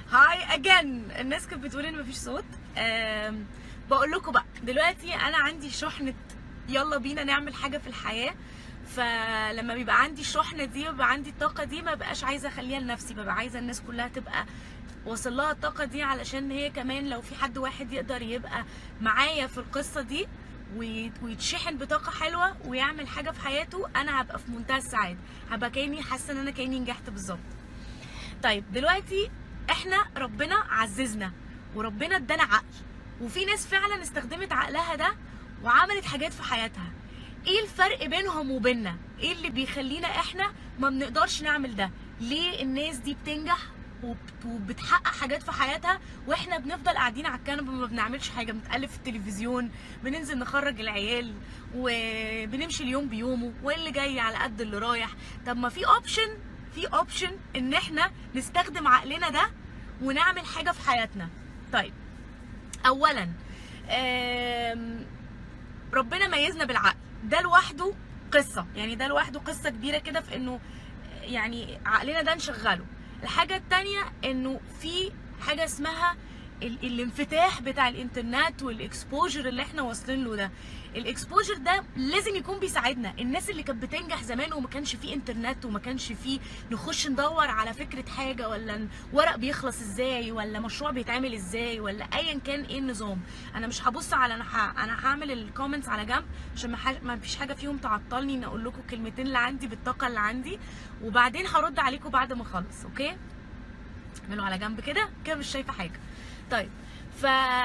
هاي اجين الناس كانت بتقول ان مفيش صوت أم، بقول لكم بقى دلوقتي انا عندي شحنه يلا بينا نعمل حاجه في الحياه فلما بيبقى عندي الشحنه دي وبيبقى عندي الطاقه دي ما بقاش عايزه اخليها لنفسي ببقى عايزه الناس كلها تبقى واصل لها الطاقه دي علشان هي كمان لو في حد واحد يقدر يبقى معايا في القصه دي وي- ويتشحن بطاقه حلوه ويعمل حاجه في حياته انا هبقى في منتهى السعاده هبقى كاني حاسه ان انا كاني نجحت بالظبط طيب دلوقتي احنا ربنا عززنا وربنا ادانا عقل وفي ناس فعلا استخدمت عقلها ده وعملت حاجات في حياتها ايه الفرق بينهم وبيننا ايه اللي بيخلينا احنا ما بنقدرش نعمل ده ليه الناس دي بتنجح وبت- وبتحقق حاجات في حياتها واحنا بنفضل قاعدين على الكنبه ما بنعملش حاجه بنتقلب في التلفزيون بننزل نخرج العيال وبنمشي اليوم بيومه واللي جاي على قد اللي رايح طب ما في اوبشن في اوبشن ان احنا نستخدم عقلنا ده ونعمل حاجه في حياتنا طيب اولا آم، ربنا ميزنا بالعقل ده لوحده قصه يعني ده لوحده قصه كبيره كده في انه يعني عقلنا ده نشغله الحاجه التانية انه في حاجه اسمها ال- الانفتاح بتاع الانترنت والاكسبوجر اللي احنا واصلين له ده الاكسبوجر ده لازم يكون بيساعدنا الناس اللي كانت بتنجح زمان وما كانش فيه انترنت وما كانش فيه نخش ندور على فكره حاجه ولا ن- ورق بيخلص ازاي ولا مشروع بيتعمل ازاي ولا ايا كان ايه النظام انا مش هبص على انا ه... انا هعمل الكومنتس على جنب عشان ما, ح... ما فيش حاجه فيهم تعطلني ان اقول لكم الكلمتين اللي عندي بالطاقه اللي عندي وبعدين هرد عليكم بعد ما اخلص اوكي اعملوا على جنب كده كده مش شايفه حاجه طيب ف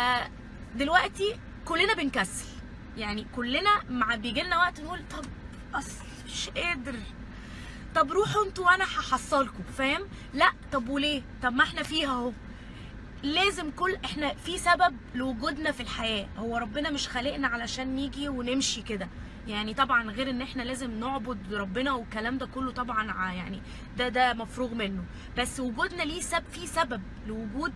دلوقتي كلنا بنكسل يعني كلنا مع بيجي لنا وقت نقول طب اصل مش قادر طب روحوا انتوا وانا هحصلكم فاهم لا طب وليه طب ما احنا فيها اهو لازم كل احنا في سبب لوجودنا في الحياه هو ربنا مش خالقنا علشان نيجي ونمشي كده يعني طبعا غير ان احنا لازم نعبد ربنا والكلام ده كله طبعا ع- يعني ده ده مفروغ منه بس وجودنا ليه سب في سبب لوجود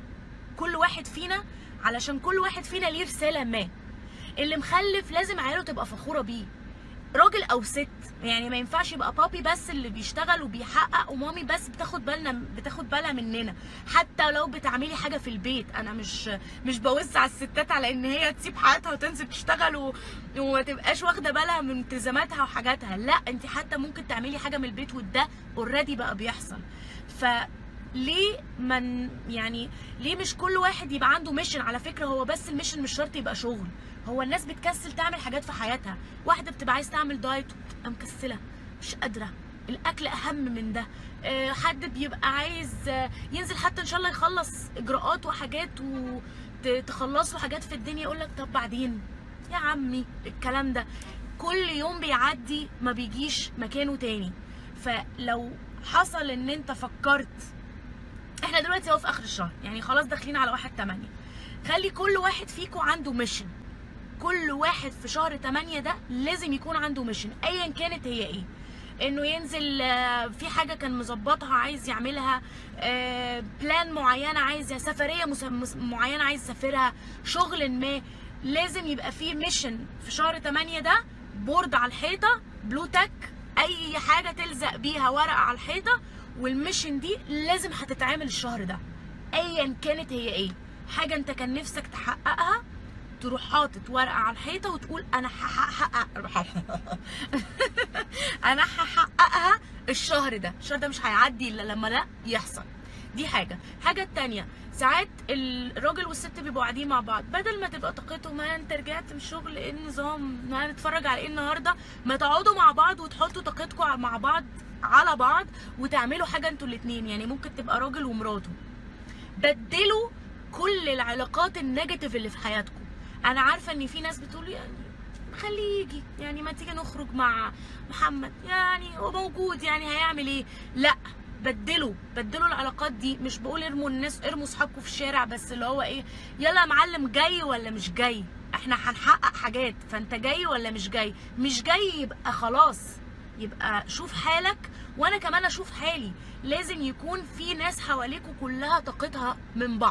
كل واحد فينا علشان كل واحد فينا ليه رساله ما اللي مخلف لازم عياله تبقى فخوره بيه راجل او ست يعني ما ينفعش يبقى بابي بس اللي بيشتغل وبيحقق ومامي بس بتاخد بالنا بتاخد بالها مننا حتى لو بتعملي حاجه في البيت انا مش مش بوزع الستات على ان هي تسيب حياتها وتنزل تشتغل و... وما تبقاش واخده بالها من التزاماتها وحاجاتها لا انت حتى ممكن تعملي حاجه من البيت وده اوريدي بقى بيحصل ف ليه من يعني ليه مش كل واحد يبقى عنده ميشن على فكره هو بس الميشن مش شرط يبقى شغل هو الناس بتكسل تعمل حاجات في حياتها واحده بتبقى عايز تعمل دايت وبتبقى مكسله مش قادره الاكل اهم من ده آه، حد بيبقى عايز آه، ينزل حتى ان شاء الله يخلص اجراءات وحاجات وتخلصوا حاجات في الدنيا يقول لك طب بعدين يا عمي الكلام ده كل يوم بيعدي ما بيجيش مكانه تاني فلو حصل ان انت فكرت احنا دلوقتي اهو في اخر الشهر يعني خلاص داخلين على واحد تمانية خلي كل واحد فيكم عنده ميشن كل واحد في شهر 8 ده لازم يكون عنده ميشن ايا كانت هي ايه انه ينزل آه، في حاجه كان مظبطها عايز يعملها آه، بلان معينه عايز سفريه مس- مس- معينه عايز يسافرها شغل ما لازم يبقى فيه ميشن في شهر 8 ده بورد على الحيطه بلو تك اي حاجه تلزق بيها ورقه على الحيطه والميشن دي لازم هتتعمل الشهر ده ايا كانت هي ايه حاجه انت كان نفسك تحققها تروح حاطط ورقه على الحيطه وتقول انا هحقق انا هحققها الشهر ده الشهر ده مش هيعدي الا لما ده يحصل دي حاجه حاجه التانية ساعات الراجل والست بيبقوا قاعدين مع بعض بدل ما تبقى طاقتهم ما انت رجعت من الشغل ايه النظام ما نتفرج على ايه النهارده ما تقعدوا مع بعض وتحطوا طاقتكم مع بعض على بعض وتعملوا حاجه انتوا الاتنين يعني ممكن تبقى راجل ومراته بدلوا كل العلاقات النيجاتيف اللي في حياتكم انا عارفه ان في ناس بتقول يعني خليه يجي يعني ما تيجي نخرج مع محمد يعني هو موجود يعني هيعمل ايه لا بدلوا بدلوا العلاقات دي مش بقول ارموا الناس ارموا صحابكم في الشارع بس اللي هو ايه يلا يا معلم جاي ولا مش جاي احنا هنحقق حاجات فانت جاي ولا مش جاي مش جاي يبقى خلاص يبقى شوف حالك وانا كمان اشوف حالي لازم يكون في ناس حواليكوا كلها طاقتها من بعض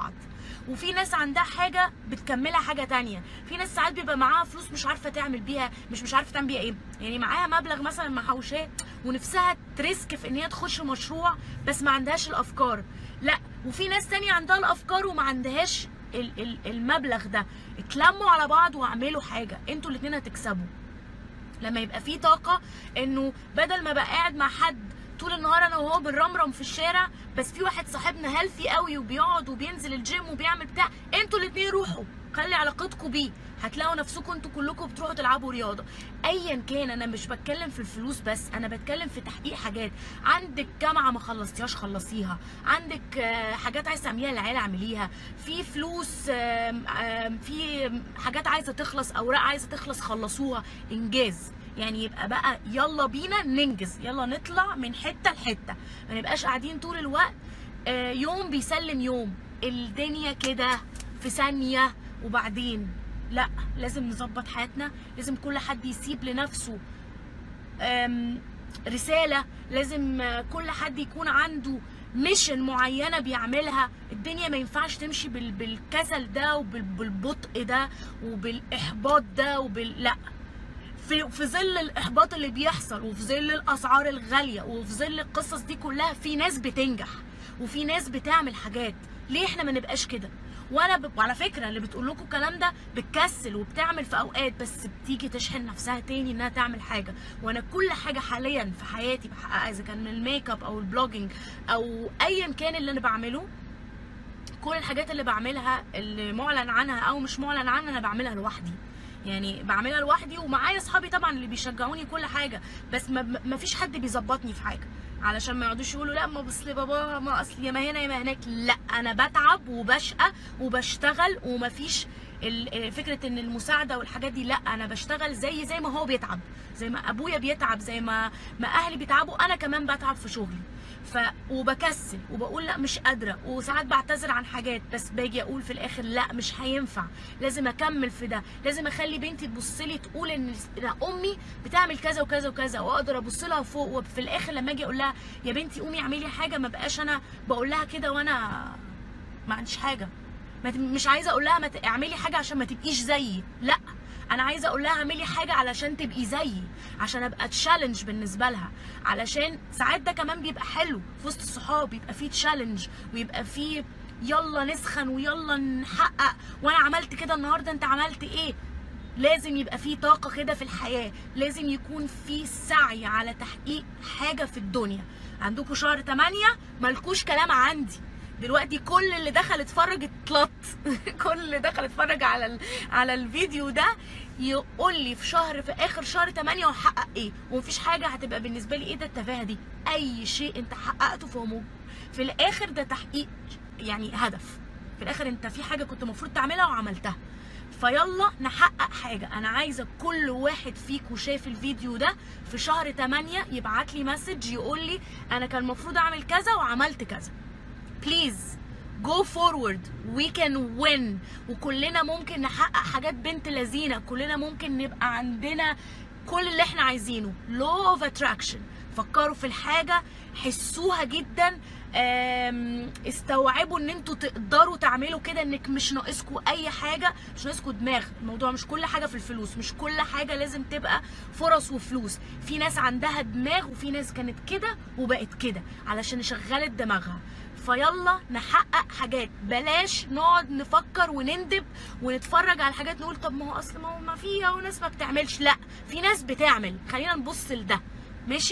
وفي ناس عندها حاجه بتكملها حاجه تانية في ناس ساعات بيبقى معاها فلوس مش عارفه تعمل بيها مش مش عارفه تعمل بيها ايه يعني معاها مبلغ مثلا محوشاه ونفسها تريسك في ان هي تخش مشروع بس ما عندهاش الافكار لا وفي ناس تانية عندها الافكار وما عندهاش ال- ال- المبلغ ده اتلموا على بعض واعملوا حاجه انتوا الاتنين هتكسبوا لما يبقى في طاقه انه بدل ما بقى قاعد مع حد طول النهار انا وهو بنرمرم في الشارع بس في واحد صاحبنا هيلثي قوي وبيقعد وبينزل الجيم وبيعمل بتاع انتوا الاتنين روحوا خلي علاقتكم بيه هتلاقوا نفسكم انتوا كلكم بتروحوا تلعبوا رياضه ايا كان انا مش بتكلم في الفلوس بس انا بتكلم في تحقيق حاجات عندك جامعه ما خلصتيهاش خلصيها عندك آه، حاجات عايزه تعمليها للعيله اعمليها في فلوس آم، آم، في حاجات عايزه تخلص اوراق عايزه تخلص خلصوها انجاز يعني يبقى بقى يلا بينا ننجز يلا نطلع من حته لحته ما نبقاش قاعدين طول الوقت آه، يوم بيسلم يوم الدنيا كده في ثانيه وبعدين لا لازم نظبط حياتنا لازم كل حد يسيب لنفسه آم، رساله لازم آه، كل حد يكون عنده ميشن معينه بيعملها الدنيا ما ينفعش تمشي بال- بالكسل ده وبالبطء ده وبالاحباط ده وبال لا في في ظل الاحباط اللي بيحصل وفي ظل الاسعار الغاليه وفي ظل القصص دي كلها في ناس بتنجح وفي ناس بتعمل حاجات ليه احنا ما نبقاش كده وانا ب... وعلى فكره اللي بتقول لكم الكلام ده بتكسل وبتعمل في اوقات بس بتيجي تشحن نفسها تاني انها تعمل حاجه وانا كل حاجه حاليا في حياتي بحققها اذا كان الميك اب او البلوجينج او ايا كان اللي انا بعمله كل الحاجات اللي بعملها اللي معلن عنها او مش معلن عنها انا بعملها لوحدي يعني بعملها لوحدي ومعايا اصحابي طبعا اللي بيشجعوني كل حاجه بس ما, ما فيش حد بيظبطني في حاجه علشان ما يقعدوش يقولوا لا ما بص بابا ما اصل يا ما هنا يا ما هناك لا انا بتعب وبشقى وبشتغل وما فيش ال- فكره ان المساعده والحاجات دي لا انا بشتغل زي زي ما هو بيتعب زي ما ابويا بيتعب زي ما ما اهلي بيتعبوا انا كمان بتعب في شغلي ف وبكسل وبقول لا مش قادره وساعات بعتذر عن حاجات بس باجي اقول في الاخر لا مش هينفع لازم اكمل في ده لازم اخلي بنتي تبص لي تقول ان لا امي بتعمل كذا وكذا وكذا واقدر ابص لها فوق وفي الاخر لما اجي اقول لها يا بنتي قومي اعملي حاجه ما بقاش انا بقول لها كده وانا ما عنديش حاجه ما ت- مش عايزه اقول لها ما ت- اعملي حاجه عشان ما تبقيش زيي لا انا عايزه اقول لها اعملي حاجه علشان تبقي زيي عشان ابقى تشالنج بالنسبه لها علشان ساعات ده كمان بيبقى حلو في وسط الصحاب يبقى فيه تشالنج ويبقى فيه يلا نسخن ويلا نحقق وانا عملت كده النهارده انت عملت ايه لازم يبقى فيه طاقة كده في الحياة لازم يكون في سعي على تحقيق حاجة في الدنيا عندكم شهر 8 ملكوش كلام عندي دلوقتي كل اللي دخل اتفرج اتلط كل اللي دخل اتفرج على ال... على الفيديو ده يقول لي في شهر في اخر شهر 8 وحقق ايه ومفيش حاجه هتبقى بالنسبه لي ايه ده التفاهه دي اي شيء انت حققته فهو مو- في الاخر ده تحقيق يعني هدف في الاخر انت في حاجه كنت المفروض تعملها وعملتها فيلا نحقق حاجة أنا عايزة كل واحد فيكم شاف الفيديو ده في شهر 8 يبعت لي مسج يقول لي أنا كان المفروض أعمل كذا وعملت كذا بليز جو فورورد وي كان وين وكلنا ممكن نحقق حاجات بنت لذينه كلنا ممكن نبقى عندنا كل اللي احنا عايزينه لو اوف اتراكشن فكروا في الحاجه حسوها جدا آم، استوعبوا ان انتوا تقدروا تعملوا كده انك مش ناقصكوا اي حاجه مش ناقصكوا دماغ الموضوع مش كل حاجه في الفلوس مش كل حاجه لازم تبقى فرص وفلوس في ناس عندها دماغ وفي ناس كانت كده وبقت كده علشان شغلت دماغها فيلا نحقق حاجات بلاش نقعد نفكر ونندب ونتفرج على حاجات نقول طب ما هو اصل ما هو ما فيها وناس ما بتعملش لا في ناس بتعمل خلينا نبص لده ماشي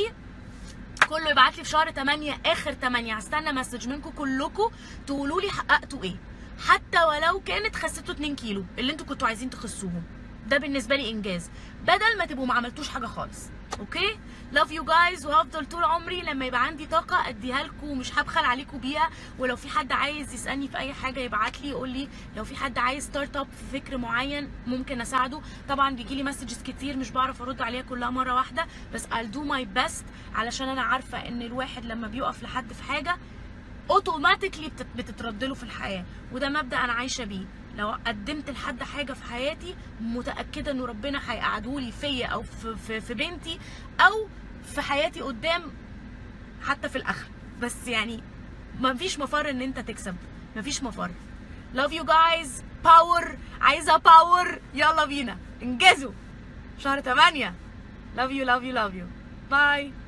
كله يبعت لي في شهر 8 اخر 8 هستنى مسج منكم كلكم تقولوا لي حققتوا ايه حتى ولو كانت خسيتوا 2 كيلو اللي انتوا كنتوا عايزين تخسوهم ده بالنسبه لي انجاز بدل ما تبقوا ما عملتوش حاجه خالص اوكي لاف يو جايز وهفضل طول عمري لما يبقى عندي طاقه اديها لكم ومش هبخل عليكم بيها ولو في حد عايز يسالني في اي حاجه يبعت لي يقول لي لو في حد عايز ستارت اب في فكر معين ممكن اساعده طبعا بيجي لي مسجز كتير مش بعرف ارد عليها كلها مره واحده بس I'll do my best علشان انا عارفه ان الواحد لما بيقف لحد في حاجه اوتوماتيكلي بتترد له في الحياه وده مبدا انا عايشه بيه لو قدمت لحد حاجه في حياتي متاكده انه ربنا هيقعده لي فيا او في, في, في بنتي او في حياتي قدام حتى في الاخر بس يعني ما فيش مفر ان انت تكسب ما فيش مفر love you guys باور عايزه باور يلا بينا انجزوا شهر 8 love you love you love you باي